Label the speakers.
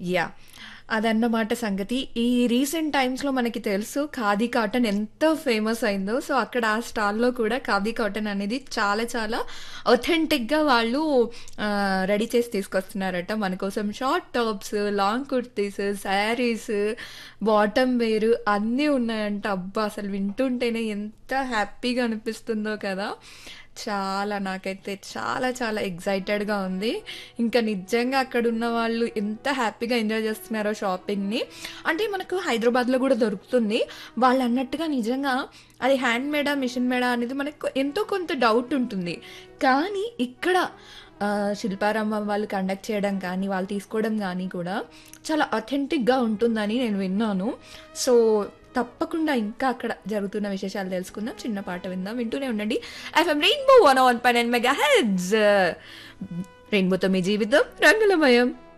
Speaker 1: Yeah! అదన్నమాట సంగతి. ఈ రీసెంట్ టైమ్స్‌లో మనకి తెలుసు ఖాదీ కాటన్ ఎంత ఫేమస్ అయిందో. సో, అక్కడ ఆ స్టాల్‌లో కూడా ఖాదీ కాటన్ అనేది చాలా చాలా ఆథెంటిక్‌గా వాళ్ళు ఆహ్, రెడీ చేసి తీసుకొస్తున్నారట. మన కోసం short tops, long kurtis, saris, bottom wear అన్నీ ఉన్నాయంట. అబ్బా! అసలు వింటుంటేనే ఎంత హ్యాపీగా అనిపిస్తుందో కదా! చాలా నాకైతే చాలా చాలా ఎక్సైటెడ్‌గా ఉంది. ఇంకా నిజంగా అక్కడున్న వాళ్ళు ఎంత హ్యాపీగా ఎంజాయ్ చేస్తున్నారో షాపింగ్‌ని. అంటే మనకు హైదరాబాద్‌లో కూడా దొరుకుతుంది. వాళ్ళన్నట్టుగా నిజంగా అది హ్యాండ్ మేడా, మిషన్ మేడా అనేది మనకు ఎంతో కొంత డౌట్ ఉంటుంది. కానీ ఇక్కడ ఆహ్, శిల్పారామం వాళ్ళు కండక్ట్ చేయడం కానీ, వాళ్ళు తీసుకోవడం గానీ కూడా చాలా ఆథెంటిక్‌గా ఉంటుందని నేను విన్నాను. సో, తప్పకుండా ఇంకా అక్కడ జరుగుతున్న విశేషాలు తెలుసుకుందాం. చిన్న పాట విందాం. వింటూనే ఉండండి. FM rainbow 101.9 megahertz. రెయిన్బోతో మీ జీవితం రంగులమయం.